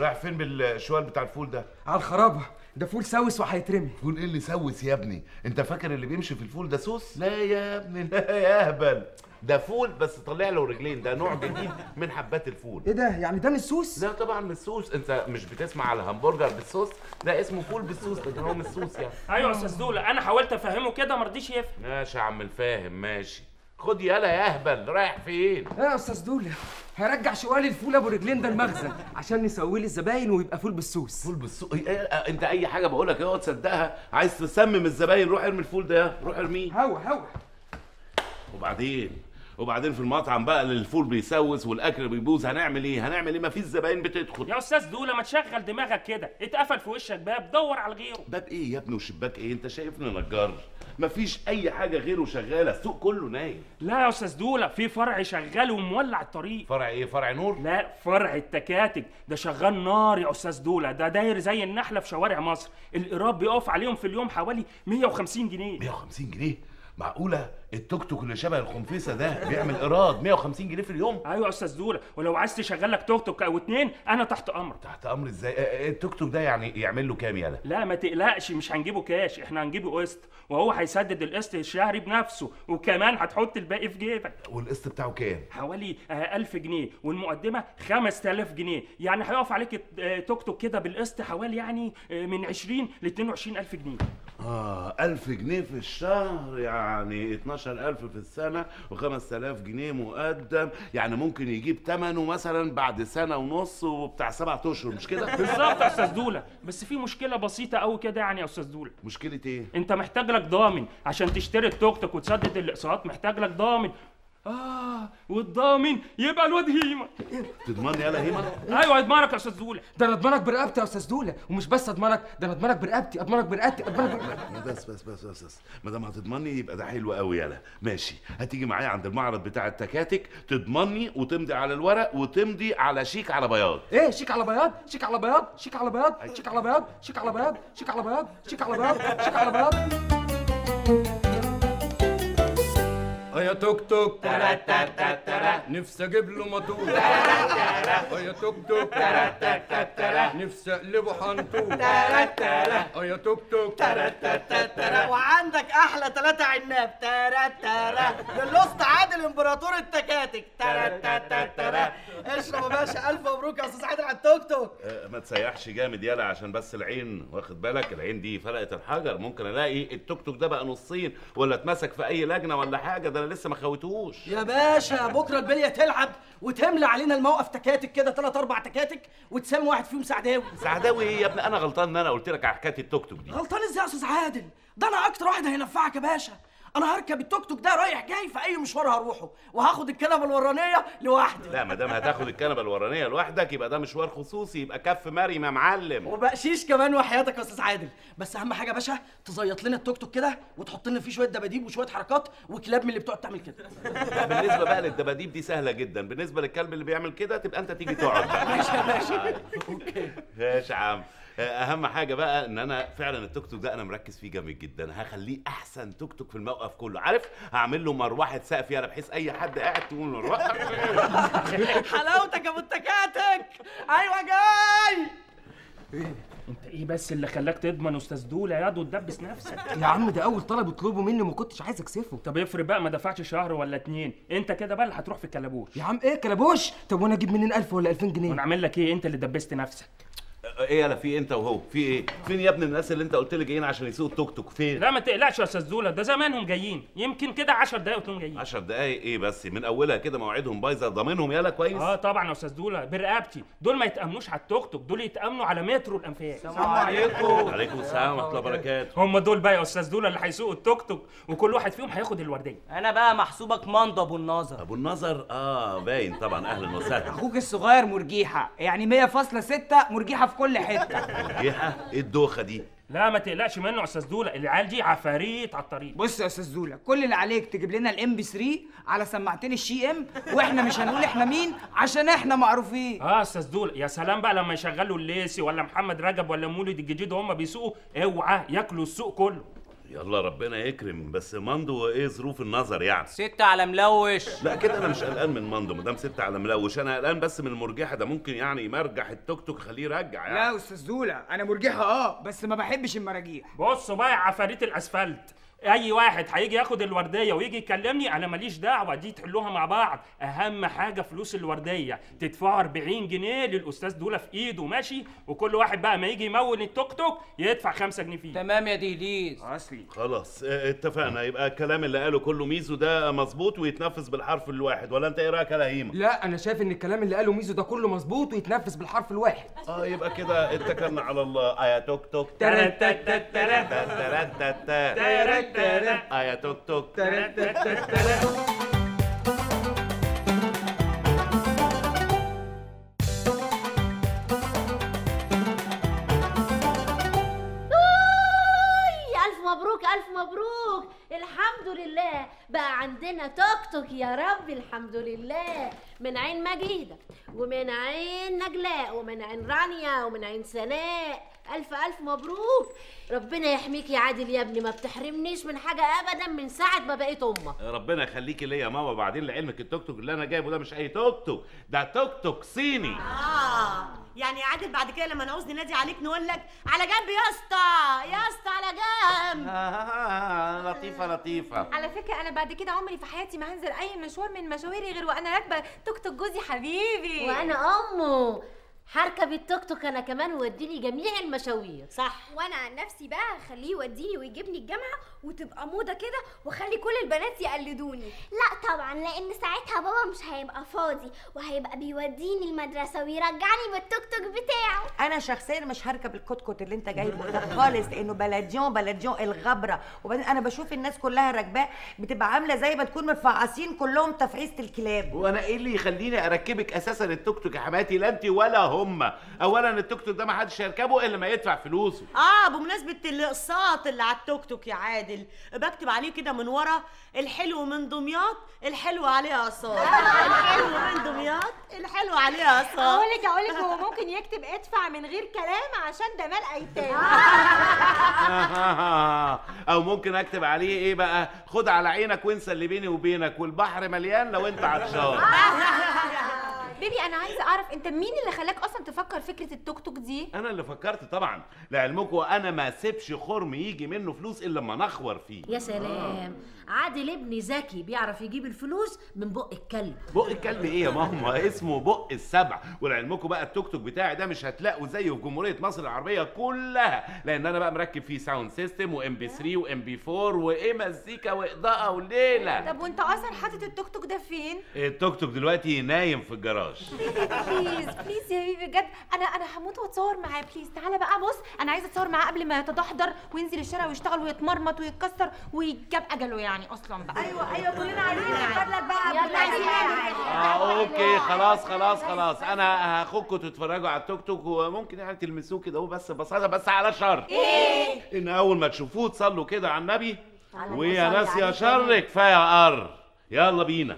رايح فين بالشوال بتاع الفول ده على الخرابه ده فول سوس وهيترمي فول ايه اللي سوس يا ابني انت فاكر اللي بيمشي في الفول ده سوس لا يا ابني لا يا اهبل ده فول بس طلع له رجلين ده نوع جديد من حبات الفول ايه ده يعني ده مش سوس لا طبعا مش صوص انت مش بتسمع على همبرجر بالصوص ده اسمه فول بالصوص لكن هو مش صوص يعني ايوه يا استاذ دوله انا حاولت افهمه كده ما رضيش يفهم ماشي يا عم الفاهم ماشي خد يالا يا اهبل رايح فين ايه يا استاذ دوله هرجع شوال الفول ابو رجلين ده المخزن عشان نسويه للزباين ويبقى فول بالسوس فول بالصوص إيه إيه انت اي حاجه بقول لك اقعد تصدقها عايز تسمم الزباين روح ارمي الفول ده روح ارميه هوا هوا وبعدين وبعدين في المطعم بقى اللي الفول بيسوس والاكل بيبوظ هنعمل ايه هنعمل ايه مفيش زباين بتدخل يا استاذ دوله ما تشغل دماغك كده اتقفل في وشك باب دور على غيره باب ايه يا ابني وشباك ايه انت شايفني نجار مفيش اي حاجه غيره شغاله السوق كله نايم لا يا استاذ دوله في فرع شغال ومولع الطريق فرع ايه فرع نور لا فرع التكاتك ده شغال نار يا استاذ دوله ده داير زي النحله في شوارع مصر الايراد بيقف عليهم في اليوم حوالي 150 جنيه 150 جنيه معقوله التوك توك اللي شبه الخنفسه ده بيعمل ايراد 150 جنيه في اليوم ايوه يا استاذ دوله ولو عايز تشغل لك توك توك او اتنين انا تحت امرك تحت امر ازاي آه، آه، التوك توك ده يعني يعمل له كام يالا لا ما تقلقش مش هنجيبه كاش احنا هنجيبه قسط وهو هيسدد القسط الشهري بنفسه وكمان هتحط الباقي في جيبك والقسط بتاعه كام حوالي آه، 1000 جنيه والمقدمه 5000 جنيه يعني هيقف عليك آه، توك توك كده بالقسط حوالي يعني آه، من 20 ل 22000 جنيه اه 1000 جنيه في الشهر يعني 12000 في السنه و5000 جنيه مقدم يعني ممكن يجيب ثمنه مثلا بعد سنه ونص وبتاع سبعة اشهر مش كده بالظبط يا استاذ دوله بس في مشكله بسيطه قوي كده يعني يا استاذ دوله مشكله ايه انت محتاج لك ضامن عشان تشتري التوك توك وتسدد الاقساط محتاج لك ضامن اه والضامن يبقى الواد هيما تضمني يالا هيما ايوه يضمنك يا استاذ دوله ده انا اضمنك برقبتي يا استاذ دوله ومش بس اضمنك ده انا اضمنك برقبتي اضمنك برقبتي اضمنك برقبتي بس بس بس بس, بس. ما دام هتضمني يبقى ده حلو قوي يالا ماشي هتيجي معايا عند المعرض بتاع التكاتك تضمني وتمضي على الورق وتمضي على شيك على بياض ايه شيك على بياض شيك على بياض شيك على بياض شيك على بياض شيك على بياض شيك على بياض شيك على بياض شيك على بياض يا توك توك نفسي اجيب له موتور يا توك توك نفسي اقلبه حنطور يا توك توك وعندك احلى ثلاثة عناب تارا تارا للوسط عادل امبراطور التكاتك تارا تارا تارا اشرب يا باشا الف مبروك يا استاذ عادل على التوك توك أه ما تسيحش جامد يالا عشان بس العين واخد بالك العين دي فرقت الحجر ممكن الاقي التوك توك ده بقى نصين ولا اتمسك في اي لجنه ولا حاجه ده انا لسه ما خوتهوش يا باشا بكره البليه تلعب وتملى علينا الموقف تكاتك كده ثلاث اربع تكاتك وتسمي واحد فيهم سعداوي سعداوي ايه يا ابني انا غلطان ان انا قلت لك على حكايه التوك توك دي غلطان ازاي يا استاذ عادل ده انا اكتر واحد هينفعك يا باشا انا هركب التوك توك ده رايح جاي في اي مشوار هروحه وهاخد الكنبه الورانيه لوحدي لا ما دام هتاخد الكنبه الورانيه لوحدك يبقى ده مشوار خصوصي يبقى كف مريم يا معلم وبقشيش كمان وحياتك يا استاذ عادل بس اهم حاجه يا باشا تزيط لنا التوك توك كده وتحط لنا فيه شويه دباديب وشويه حركات وكلاب من اللي بتقعد تعمل كده بالنسبه بقى للدباديب دي سهله جدا بالنسبه للكلب اللي بيعمل كده تبقى انت تيجي تقعد بقى ماشي يا باشا اوكي ماشي يا عم اهم حاجه بقى ان انا فعلا التوك توك ده انا مركز فيه جامد جدا هخليه احسن توك توك في الموقف كله عارف هعمل له مروحه سقف يالا بحيث اي حد قاعد تقول مروحه حلاوتك يا ابو التكاتك ايوه جاي انت ايه بس اللي خلاك تضمن استاذ دوله ياض وتدبس نفسك يا عم ده اول طلب يطلبه مني وما كنتش عايز اكسفه طب افرض بقى ما دفعتش شهر ولا اتنين انت كده بقى اللي هتروح في الكلبوش يا عم ايه كلبوش طب وانا اجيب منين 1000 ولا 2000 جنيه وانا اعمل لك ايه انت اللي دبست نفسك ايه يالا في انت وهو في ايه فين يا ابني الناس اللي انت قلت لي جايين عشان يسوقوا التوك توك فين لا ما تقلقش يا استاذ دوله ده زمانهم جايين يمكن كده 10 دقايق وتلاقيهم جايين 10 دقايق ايه بس من اولها كده مواعيدهم بايظه ضامنهم يالا كويس اه طبعا يا استاذ دوله برقبتي دول ما يتامنوش على التوك توك دول يتامنوا على مترو الانفاق السلام عليكم عليكم السلام ورحمه الله وبركاته هم دول بقى يا استاذ دوله اللي هيسوقوا التوك توك وكل واحد فيهم هياخد الورديه انا بقى محسوبك مندى ابو النظر ابو النظر اه باين طبعا اهلا وسهلا اخوك الصغير مرجيحه يعني 100.6 مرجيحه في كل حته مرجيحه ايه الدوخه دي لا ما تقلقش منه يا استاذ دوله العيال دي عفاريت على الطريق بص يا استاذ دوله كل اللي عليك تجيب لنا الام بي 3 على سماعتين الشي ام واحنا مش هنقول احنا مين عشان احنا معروفين اه يا استاذ دوله يا سلام بقى لما يشغلوا الليسي ولا محمد رجب ولا مولد الجديد وهم بيسوقوا اوعى ياكلوا السوق كله يلا ربنا يكرم بس مندو ايه ظروف النظر يعني ستة على ملوش لا كده انا مش قلقان من مندو مدام ست على ملوش انا قلقان بس من المرجحه ده ممكن يعني يمرجح التوك توك خليه يرجع يعني لا يا استاذ دولا انا مرجحه اه بس ما بحبش المراجيح بصوا بقى يا عفاريت الاسفلت اي واحد هيجي ياخد الورديه ويجي يكلمني انا ماليش دعوه دي تحلوها مع بعض اهم حاجه فلوس الورديه تدفعوا 40 جنيه للاستاذ دوله في ايده ماشي وكل واحد بقى ما يجي يمول التوك توك يدفع 5 جنيه فيه تمام يا دهليز اصلي خلاص اه، اتفقنا يبقى الكلام اللي قاله كله ميزو ده مظبوط ويتنفذ بالحرف الواحد ولا انت ايه رايك يا هيمه لا انا شايف ان الكلام اللي قاله ميزو ده كله مظبوط ويتنفذ بالحرف الواحد اه يبقى كده اتكلنا على الله اه يا توك توك ترتتترا. ترتتترا. ترتترا. اه يا توك توك أوي، ألف مبروك ألف مبروك الحمد لله بقى عندنا توك توك يا رب الحمد لله من عين مجيدة ومن عين نجلاء ومن عين رانيا ومن عين سناء ألف ألف مبروك ربنا يحميك يا عادل يا ابني ما بتحرمنيش من حاجة أبدا من ساعة ما بقيت أمك ربنا يخليكي ليا يا ماما بعدين لعلمك التوك توك اللي انا جايبه ده مش اي توك توك ده توك توك صيني اه يعني يا عادل بعد كده لما نعوز ننادي عليك نقول لك على جنب يا اسطى يا اسطى على جنب آه لطيفه لطيفه على فكرة أنا بعد كده عمري في حياتي ما هنزل أي مشوار من مشاويري غير وأنا راكبة توك توك جوزي حبيبي وأنا أمه هركب التوك توك أنا كمان ووديني جميع المشاوير صح وأنا عن نفسي بقى هخليه يوديني ويجيبني الجامعة وتبقى موضة كده وأخلي كل البنات يقلدوني لا طبعا لان ساعتها بابا مش هيبقى فاضي وهيبقى بيوديني المدرسه ويرجعني بالتوك توك بتاعه انا شخصيا مش هركب الكتكوت اللي انت جايبه ده خالص لانه بلديون بلديون الغبره وبعدين انا بشوف الناس كلها راكباه بتبقى عامله زي ما تكون مفعصين كلهم تفعيصه الكلاب وانا ايه اللي يخليني اركبك اساسا التوك توك يا حماتي لا انت ولا هم اولا التوك توك ده ما حدش يركبه الا ما يدفع فلوسه اه بمناسبة الاقساط اللي على التوك توك يا عادل بكتب عليه كده من ورا الحلو من دمياط الحلو عليه اقساط الحلو من دمياط الحلو عليه اقساط أقولك أقولك هو ممكن يكتب ادفع من غير كلام عشان ده مال أيتام او ممكن اكتب عليه ايه بقى خد على عينك وانسى اللي بيني وبينك والبحر مليان لو انت عطشان بيبي أنا عايزة أعرف أنت مين اللي خلاك أصلا تفكر فكرة التوك توك دي؟ انا اللي فكرت طبعا لعلمكم انا ما سيبش خرم يجي منه فلوس الا لما نخور فيه يا سلام عادل ابني ذكي بيعرف يجيب الفلوس من بق الكلب بق الكلب ايه يا ماما اسمه بق السبع ولعلمكم بقى التوك توك بتاعي ده مش هتلاقوا زيه في جمهوريه مصر العربيه كلها لان انا بقى مركب فيه ساوند سيستم وام بي 3 وام بي 4 وايه مزيكا واضاءه وليله طب وأنت أصلا حاطط التوك توك ده فين؟ التوك توك دلوقتي نايم في الجراج بيبي بليز بليز يا بيبي بجد انا انا هموت واتصور معاه بليز تعالى بقى بص انا عايزه اتصور معاه قبل ما يتدحضر وينزل الشارع ويشتغل ويتمرمط ويتكسر ويجاب اجله يعني اصلا بقى ايوه ايوه كلنا عايزين نتفرج بقى يلا بالله يا عليك. اه اوكي خلاص خلاص خلاص انا هاخدكم تتفرجوا على التوك توك وممكن يعني تلمسوه كده هو بس بساطه بس على شرط ايه ان اول ما تشوفوه تصلوا كده على النبي ويا ناس يا شر كفايه قر يلا بينا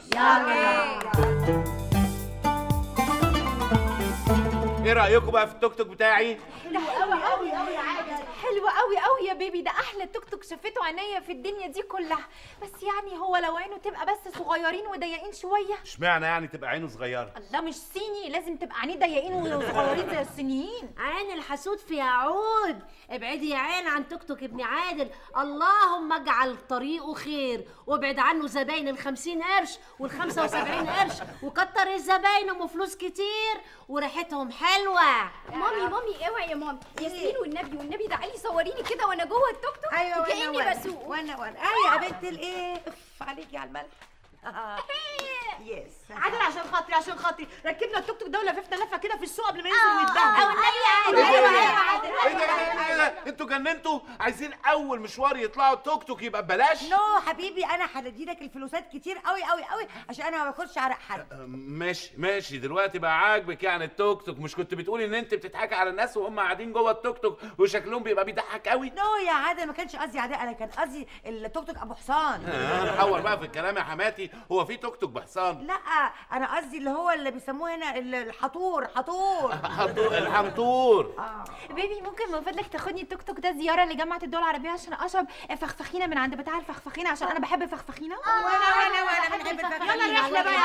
ايه رايكم بقى في التوك توك بتاعي حلو قوي قوي قوي يا عادل حلو قوي قوي يا بيبي ده احلى توك توك شافته عينيا في الدنيا دي كلها بس يعني هو لو عينه تبقى بس صغيرين وضيقين شويه اشمعنى يعني تبقى عينه صغيره الله مش صيني لازم تبقى عينيه ضيقين وصغيرين زي الصينيين عين الحسود في عود ابعدي يا عين عن توك توك ابن عادل اللهم اجعل طريقه خير وابعد عنه زباين الخمسين قرش والخمسة وسبعين قرش وكتر الزباين ام فلوس كتير وريحتهم حلوة مامي مامي اوعي يا مامي ياسمين والنبي والنبي تعالي صوريني كده وانا جوه التوك توك ايوه وانا كاني وانا بسوق وانا وانا ايوه يا بنت الايه اف عليكي على الملح يس عادل عشان خاطري عشان خاطري ركبنا التوك توك ده ولففنا لفه كده في السوق قبل ما آه، ينزل آه، ويتبهدل والنبي عادل ايوه ايوه عادل ايه ده ايه ده ايه ده انتوا جننتوا عايزين اول مشوار يطلعوا توك توك يبقى ببلاش نو حبيبي انا هدي لك الفلوسات كتير قوي قوي قوي عشان انا ما باخدش عرق حد ماشي ماشي دلوقتي بقى عاجبك يعني التوك توك مش كنت بتقولي ان انت بتضحكي على الناس وهم قاعدين جوه التوك توك وشكلهم بيبقى بيضحك قوي نو يا عادل ما كانش قصدي عداء انا كان قصدي التوك توك ابو حصان آه، نحور بقى في الكلام يا حماتي حياتي هو في توك توك بحصان لا انا قصدي اللي هو اللي بيسموه هنا ال- الحطور حطور حطور- الحنطور بيبي ممكن من فضلك تاخدني التوك توك ده زياره لجامعه الدول العربيه عشان اشرب فخفخينه من عند بتاع الفخفخينه عشان انا بحب الفخفخينه وانا وانا وانا بنحب الفخفخينه يلا الرحله بقى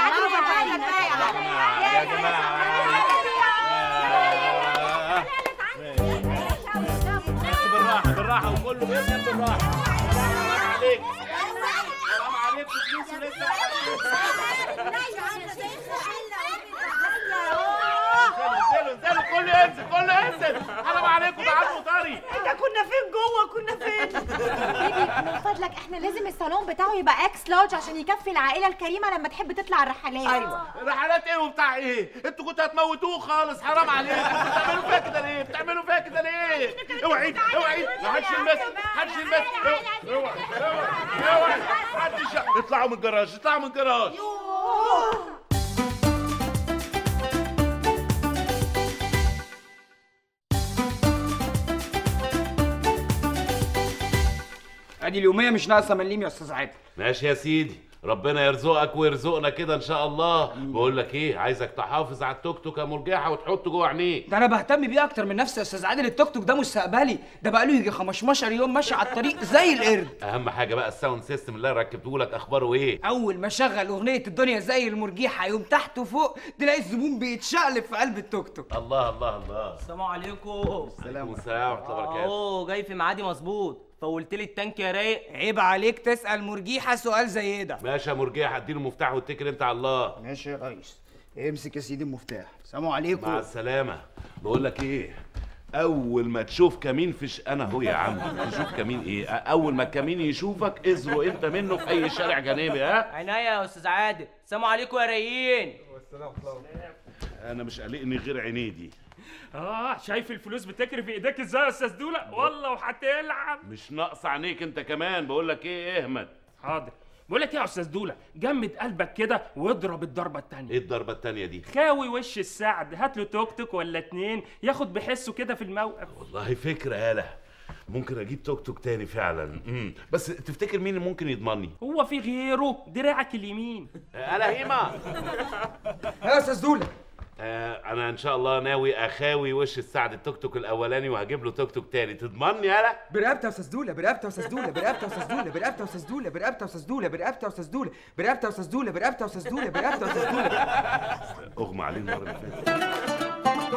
يا بالراحه بالراحه وكله بيركب بالراحه حرام عليك حرام عليك فلوسي لسه انزلوا انزلوا كله ينزل كله ينزل حرام عليكم تعالوا طري احنا كنا فين جوه كنا فين بيبي من فضلك احنا لازم الصالون بتاعه يبقى اكس لارج عشان يكفي العائله الكريمه لما تحب تطلع الرحلات ايوه رحلات ايه وبتاع ايه؟ انتوا كنتوا هتموتوه خالص حرام عليكم بتعملوا فيها كده ليه؟ بتعملوا فيها كده ليه؟ اوعي اوعي ما حدش يلمس حدش يلمس اوعي اوعي اوعي حدش اطلعوا من الجراج اطلعوا من الجراج ادي اليوميه مش ناقصه مليم يا استاذ عادل ماشي يا سيدي ربنا يرزقك ويرزقنا كده ان شاء الله بقول لك ايه عايزك تحافظ على التوك توك يا مرجحه وتحطه جوه عينيك ده انا بهتم بيه اكتر من نفسي يا استاذ عادل التوك توك ده مستقبلي ده بقاله يجي 15 يوم ماشي على الطريق زي القرد اهم حاجه بقى الساوند سيستم اللي انا ركبته لك اخباره ايه اول ما شغل اغنيه الدنيا زي المرجيحه يوم تحت وفوق تلاقي الزبون بيتشقلب في قلب التوك توك الله الله الله السلام عليكم عليكم السلام ورحمه الله وبركاته اهو جاي في ميعادي مظبوط فولت لي التانك يا رايق عيب عليك تسال مرجيحه سؤال زي ده ماشي يا مرجحه اديله المفتاح واتكل انت على الله ماشي يا ريس امسك يا سيدي المفتاح سلام عليكم مع السلامة بقول لك ايه اول ما تشوف كمين فيش انا هو يا عم تشوف كمين ايه اول ما الكمين يشوفك ازرق انت منه في اي شارع جانبي ها عينيا يا استاذ عادل السلام عليكم يا رايقين انا مش قلقني غير عينيه دي اه شايف الفلوس بتجري في ايديك ازاي يا استاذ دوله والله وهتلعب مش ناقص عينيك انت كمان بقول لك ايه اهمل حاضر بقول لك ايه يا استاذ دوله جمد قلبك كده واضرب الضربه التانيه ايه الضربة التانية دي خاوي وش السعد هات له توك توك ولا اتنين ياخد بحسه كده في الموقف والله فكرة يالا ممكن اجيب توك توك تاني فعلا مم. بس تفتكر مين اللي ممكن يضمني هو في غيره دراعك اليمين الا هيما يا استاذ دوله آه انا ان شاء الله ناوي اخاوي وش السعد التوك توك الاولاني وهجيب له توك توك تاني تضمني يالا برقبته يا استاذ دوله برقبته يا استاذ دوله برقبته يا استاذ دوله برقبته يا استاذ دوله برقبته يا استاذ دوله برقبته يا استاذ دوله برقبته يا استاذ دوله برقبته يا استاذ دوله برقبته يا استاذ دوله اغمى عليه المره اللي فاتت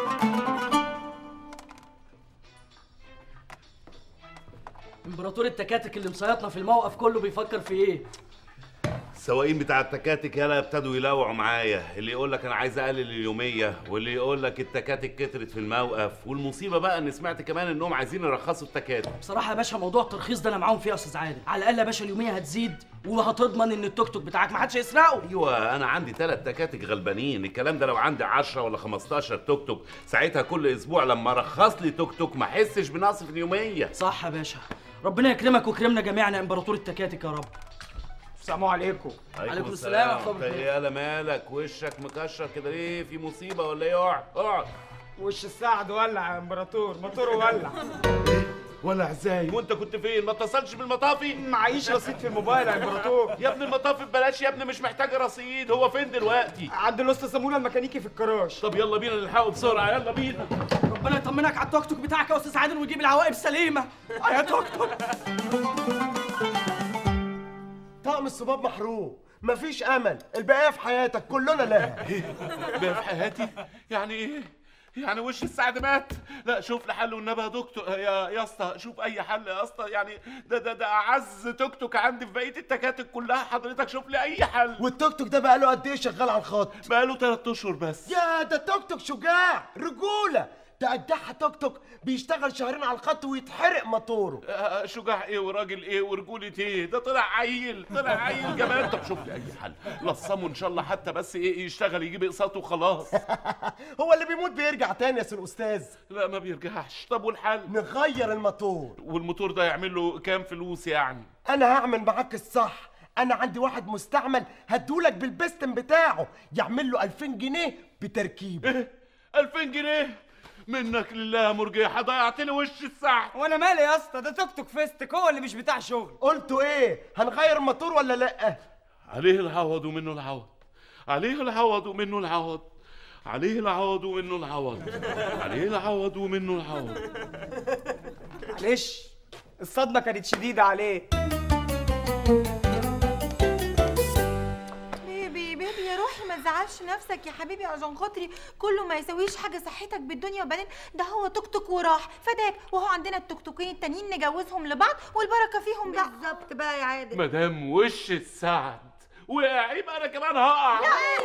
امبراطور التكاتك اللي مسيطنا في الموقف كله بيفكر في ايه السواقين بتاع التكاتك يالا ابتدوا يلاوعوا معايا اللي يقول لك انا عايز اقلل اليوميه واللي يقول لك التكاتك كترت في الموقف والمصيبه بقى ان سمعت كمان انهم عايزين يرخصوا التكاتك بصراحه يا باشا موضوع الترخيص ده انا معاهم فيه يا استاذ عادل على الاقل يا باشا اليوميه هتزيد وهتضمن ان التوك توك بتاعك ما حدش يسرقه ايوه انا عندي ثلاث تكاتك غلبانين الكلام ده لو عندي 10 ولا 15 توك توك ساعتها كل اسبوع لما ارخص لي توك توك ما احسش بنقص في اليوميه صح يا باشا ربنا يكرمك ويكرمنا جميعا يا امبراطور التكاتك يا رب السلام عليكم عليكم السلام ورحمة الله انت يالا مالك وشك مكشر كده ليه في مصيبه ولا ايه اقعد اقعد وش السعد ولع يا امبراطور موتوره ولع ولا ازاي وانت كنت فين ما اتصلش بالمطافي معيش رصيد في الموبايل يا امبراطور يا ابني المطافي ببلاش يا ابني مش محتاج رصيد هو فين دلوقتي عند الاسطى سمونه الميكانيكي في الكراش طب يلا بينا نلحقه بسرعه يلا بينا ربنا يطمنك على التوك توك بتاعك يا استاذ عادل ويجيب العواقب سليمه يا توك توك طقم الصباب محروق مفيش امل البقيه في حياتك كلنا لها بقى في حياتي يعني ايه يعني وش السعد مات لا شوف لي حل والنبي يا دكتور يا يا اسطى شوف اي حل يا اسطى يعني ده ده ده اعز توك توك عندي في بقيه التكاتك كلها حضرتك شوف لي اي حل والتوك توك ده بقاله قد ايه شغال على الخط بقاله ثلاث اشهر بس يا ده توك توك شجاع رجوله ده قدها توك توك بيشتغل شهرين على الخط ويتحرق موتوره آه، شجاع ايه وراجل ايه ورجولة ايه ده طلع عيل طلع عيل جمال طب شوف لي اي حل لصمه ان شاء الله حتى بس ايه يشتغل يجيب اقساطه وخلاص هو اللي بيموت بيرجع تاني يا سي الاستاذ لا ما بيرجعش طب والحل نغير الموتور والموتور ده يعمل له كام فلوس يعني انا هعمل معاك الصح انا عندي واحد مستعمل هدولك بالبستم بتاعه يعمل له 2000 جنيه بتركيب ايه 2000 جنيه منك لله يا مرجيحة ضيعت لي وش الساعة وانا مالي يا اسطى ده توك توك فيستك هو اللي مش بتاع شغل قلتوا ايه هنغير الموتور ولا لا عليه العوض ومنه العوض عليه العوض ومنه العوض عليه العوض ومنه العوض عليه العوض ومنه العوض معلش الصدمه كانت شديده عليه بيبي بيبي يا روحي ما تزعلش نفسك يا حبيبي عشان خاطري كله ما يسويش حاجه صحتك بالدنيا وبعدين ده هو توك توك وراح فداك وهو عندنا التوك توكين التانيين نجوزهم لبعض والبركه فيهم بقى بالظبط بقى يا عادل مدام وش السعد وقع يبقى انا كمان هقع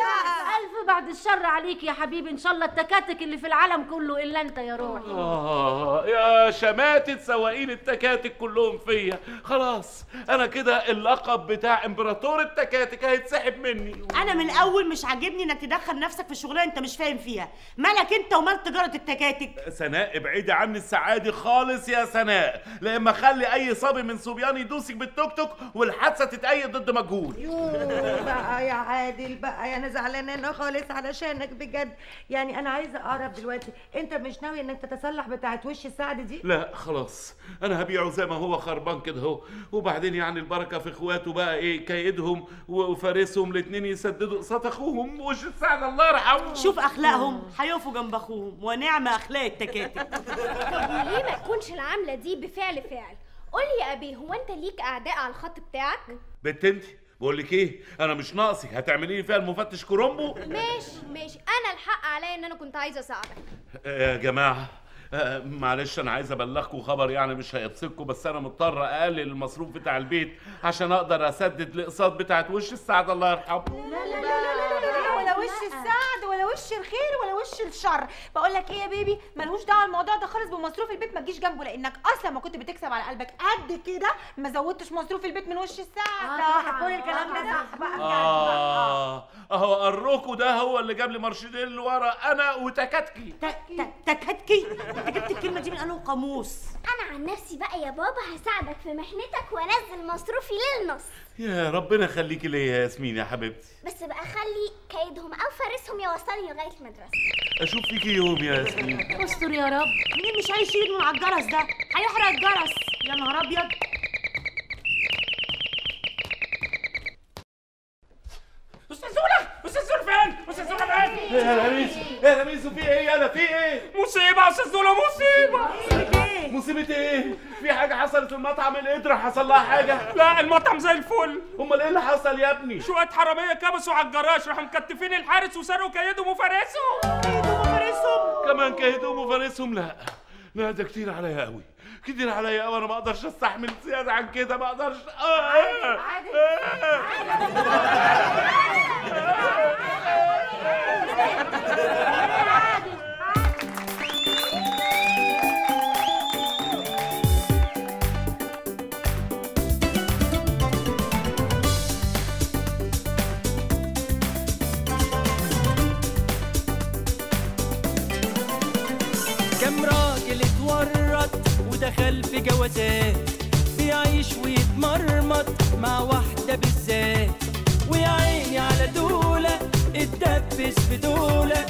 ألف بعد الشر عليك يا حبيبي إن شاء الله التكاتك اللي في العالم كله إلا أنت يا روحي آه يا شماتة سواقين التكاتك كلهم فيا خلاص أنا كده اللقب بتاع إمبراطور التكاتك هيتسحب مني انا من اول مش عاجبني انك تدخل نفسك في شغلانه انت مش فاهم فيها مالك انت ومال تجاره التكاتك سناء ابعدي عني السعادة خالص يا سناء لما اخلي اي صبي من صبيان يدوسك بالتوك توك والحادثة تتأيد ضد مجهول يوه بقى يا عادل بقى انا زعلانه انا خالص علشانك بجد يعني انا عايزه اعرف دلوقتي انت مش ناوي انك تتصلح بتاعت وش السعد دي لا خلاص انا هبيعه زي ما هو خربان كده اهو وبعدين يعني البركه في اخواته بقى ايه كيدهم وفارسهم الاتنين يسددوا قصاد اخوهم وش السعد الله يرحمه شوف اخلاقهم هيقفوا جنب اخوهم ونعم اخلاق التكاتك طب وليه ما تكونش العامله دي بفعل فاعل قول لي يا ابي هو انت ليك اعداء على الخط بتاعك بنت انت بقول لك ايه انا مش ناقصك هتعملي لي فيها المفتش كرومبو ماشي ماشي انا الحق عليا ان انا كنت عايزه اساعدك يا جماعه آه، معلش انا عايز ابلغكم خبر يعني مش هيبسطكم بس انا مضطر اقلل المصروف بتاع البيت عشان اقدر اسدد الاقساط بتاعت وش السعد الله يرحمه لا لا لا لا لا لا ولا وش السعد ولا وش الخير ولا وش الشر بقول لك ايه يا بيبي ملهوش دعوه الموضوع ده خالص بمصروف البيت ما تجيش جنبه لانك اصلا ما كنت بتكسب على قلبك قد كده ما زودتش مصروف البيت من وش السعد صح كل الكلام ده صح بقى اه اهو قروكوا ده هو اللي جاب لي مرشدين ورا انا وتكاتكي تكاتكي انت جبت الكلمه دي من انه قاموس انا عن نفسي بقى يا بابا هساعدك في محنتك وانزل مصروفي للنص يا ربنا يخليكي ليا يا ياسمين يا حبيبتي بس بقى خلي كيدهم او فارسهم يوصلني لغايه المدرسه اشوف فيكي يوم يا ياسمين استر يا رب مين مش عايز يشيل من على الجرس ده هيحرق الجرس يا نهار ابيض استاذ زوله استاذ زوله فين استاذ زوله فين يا لميس يا لميس في ايه انا في ايه مصيبه يا استاذ زوله مصيبه مصيبة ايه؟ في حاجة حصلت في المطعم القدرة حصل لها حاجة؟ لا المطعم زي الفل امال ايه اللي حصل يا ابني؟ شويه حراميه كبسوا على الجراج راحوا مكتفين الحارس وسرقوا كيدهم وفارسهم كيدهم وفارسهم كمان كيدهم وفارسهم لا لا ده كتير عليا قوي كتير عليا قوي انا ما اقدرش استحمل زيادة عن كده ما اقدرش آه آه كم راجل اتورط ودخل في جوازات بيعيش ويتمرمط مع واحدة بالذات ويا عيني على دولة اتدبس في دولة